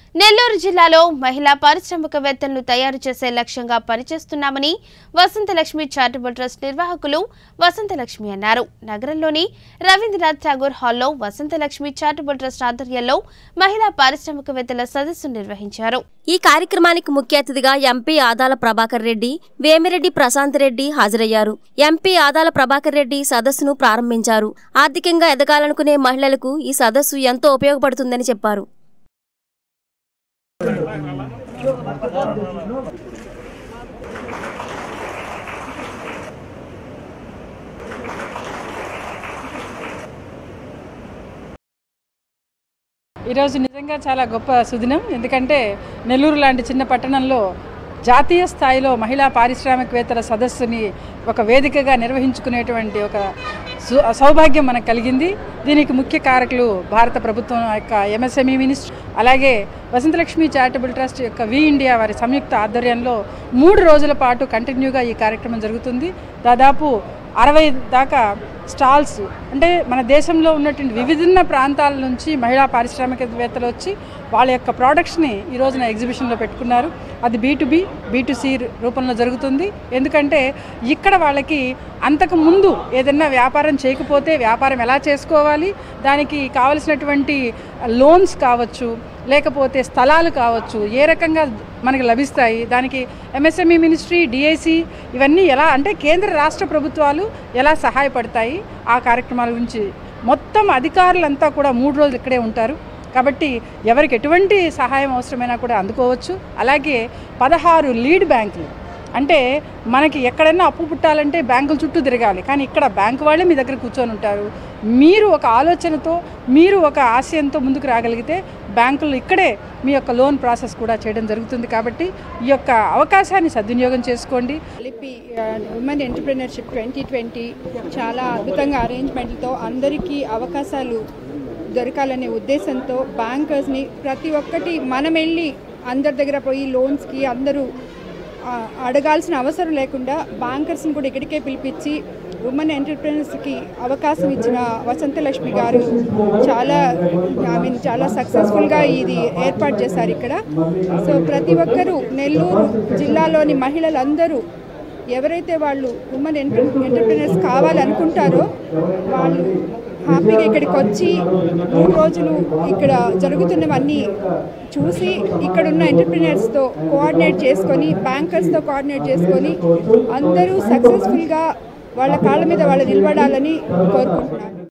నెల్లూరు జిల్లాలో మహిళా పారిశ్రామికవేత్తలను తయారు చేసే లక్ష్యంగా పనిచేస్తున్నామని వసంతలక్ష్మి చారిటబుల్ ట్రస్ట్ నిర్వాహకులు వసంతలక్ష్మి అన్నారు నగరంలోని రవీంద్రనాథ్ ఠాగూర్ హాల్లో వసంతలక్ష్మి చారిటబుల్ ట్రస్ట్ ఆధ్వర్యంలో మహిళా పారిశ్రామికవేత్తల సదస్సు నిర్వహించారు ఈ కార్యక్రమానికి ముఖ్య అతిథిగా ఎంపీ ఆదాల ప్రభాకర్ రెడ్డి వేమిరెడ్డి ప్రశాంత్ రెడ్డి హాజరయ్యారు ఎంపీ ఆదాల ప్రభాకర్ రెడ్డి సదస్సును ప్రారంభించారు ఆర్థికంగా ఎదగాలనుకునే మహిళలకు ఈ సదస్సు ఎంతో ఉపయోగపడుతుందని చెప్పారు ఈరోజు నిజంగా చాలా గొప్ప సుదినం ఎందుకంటే నెల్లూరు లాంటి చిన్న పట్టణంలో జాతీయ స్థాయిలో మహిళా పారిశ్రామికవేత్తల సదస్సుని ఒక వేదికగా నిర్వహించుకునేటువంటి ఒక సు- సౌభాగ్యం మనకు కలిగింది దీనికి ముఖ్య కారకులు భారత ప్రభుత్వం యొక్క ఎంఎస్ఎంఈ మినిస్టర్ అలాగే వసంతలక్ష్మి చారిటబుల్ ట్రస్ట్ యొక్క వి ఇండియా వారి సంయుక్త ఆధ్వర్యంలో మూడు రోజుల పాటు కంటిన్యూగా ఈ కార్యక్రమం జరుగుతుంది దాదాపు అరవై దాకా స్టాల్స్ అంటే మన దేశంలో ఉన్నటువంటి విభిన్న ప్రాంతాల నుంచి మహిళా పారిశ్రామికవేత్తలు వచ్చి వాళ్ళ యొక్క ప్రోడక్ట్స్ని ఈ రోజున ఎగ్జిబిషన్లో పెట్టుకున్నారు అది B to B B to C రూపంలో జరుగుతుంది ఎందుకంటే ఇక్కడ వాళ్ళకి అంతకు ముందు ఏదైనా వ్యాపారం చేయకపోతే వ్యాపారం ఎలా చేసుకోవాలి దానికి కావలసినటువంటి లోన్స్ కావచ్చు లేకపోతే స్థలాలు కావచ్చు ఏ రకంగా మనకి లభిస్తాయి దానికి ఎంఎస్ఎంఈ మినిస్ట్రీ డిఐసి ఇవన్నీ ఎలా అంటే కేంద్ర రాష్ట్ర ప్రభుత్వాలు ఎలా సహాయపడతాయి ఆ కార్యక్రమాల గురించి మొత్తం అధికారులంతా కూడా మూడు రోజులు ఇక్కడే ఉంటారు కాబట్టి ఎవరికి ఎటువంటి సహాయం అవసరమైనా కూడా అందుకోవచ్చు అలాగే పదహారు లీడ్ బ్యాంకులు అంటే మనకి ఎక్కడైనా అప్పు పుట్టాలంటే బ్యాంకుల చుట్టూ తిరగాలి కానీ ఇక్కడ బ్యాంకు వాళ్ళే మీ దగ్గర కూర్చొని ఉంటారు మీరు ఒక ఆలోచనతో మీరు ఒక ఆశయంతో ముందుకు రాగలిగితే బ్యాంకులు ఇక్కడే మీ యొక్క లోన్ ప్రాసెస్ కూడా చేయడం జరుగుతుంది కాబట్టి ఈ యొక్క అవకాశాన్ని సద్వినియోగం చేసుకోండి కలిపి ఉమెన్ ఎంటర్ప్రినర్షిప్ ట్వంటీ ట్వంటీ చాలా అద్భుతంగా అరేంజ్మెంట్లతో అందరికీ అవకాశాలు దొరకాలనే ఉద్దేశంతో బ్యాంకర్స్ని ప్రతి ఒక్కటి మనం వెళ్ళి అందరి దగ్గర పోయి లోన్స్కి అందరూ ఆ, అడగాల్సిన అవసరం లేకుండా బ్యాంకర్స్ని కూడా ఇక్కడికే పిలిపించి ఉమెన్ ఎంటర్ప్రినర్స్కి అవకాశం ఇచ్చిన వసంతలక్ష్మి గారు చాలా ఐ మీన్ చాలా సక్సెస్ఫుల్గా ఇది ఏర్పాటు చేశారు ఇక్కడ సో ప్రతి ఒక్కరూ నెల్లూరు జిల్లాలోని మహిళలందరూ ఎవరైతే వాళ్ళు ఉమెన్ ఎంటర్ ఎంటర్ప్రినర్స్ కావాలనుకుంటారో వాళ్ళు హ్యాపీగా ఇక్కడికి వచ్చి మూడు రోజులు ఇక్కడ జరుగుతున్నవన్నీ చూసి ఇక్కడున్న ఎంటర్ప్రినర్స్తో కోఆర్డినేట్ చేసుకొని బ్యాంకర్స్తో కోఆర్డినేట్ చేసుకొని అందరూ సక్సెస్ఫుల్గా వాళ్ళ కాళ్ళ మీద వాళ్ళు నిలబడాలని కోరుకుంటున్నాను